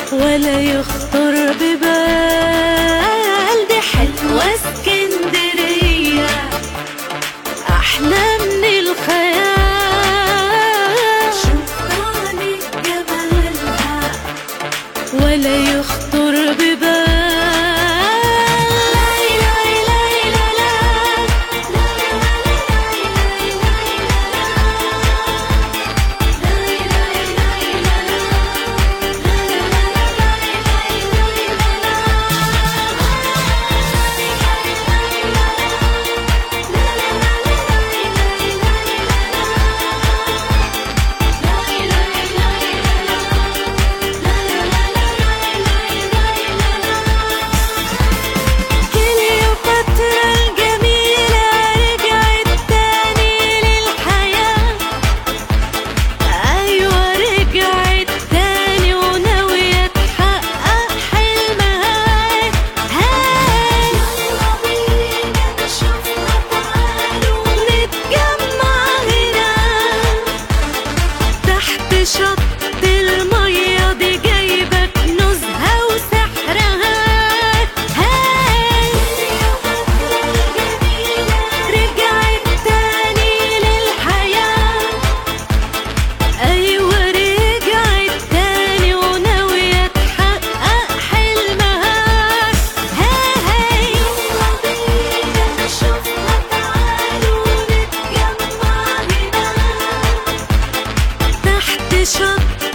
ولا يخطر ببال دي حلوة اسكندرية أحلى من الخيال شوفاني جمالها ولا يخطر ببال كليوباترا الجميلة رجعت تاني للحياة أيوة رجعت تاني وناوية تحقق حلمها هاي يلا بينا نشوفها تعالوا نتجمع هنا تحت شط المية دي جايبة كنوزها وسحرها هاي رجعت تاني للحياة أيوة رجعت تاني وناوية تحقق حلمها هاي يلا بينا نشوفها تعالوا نتجمع هنا تحت شط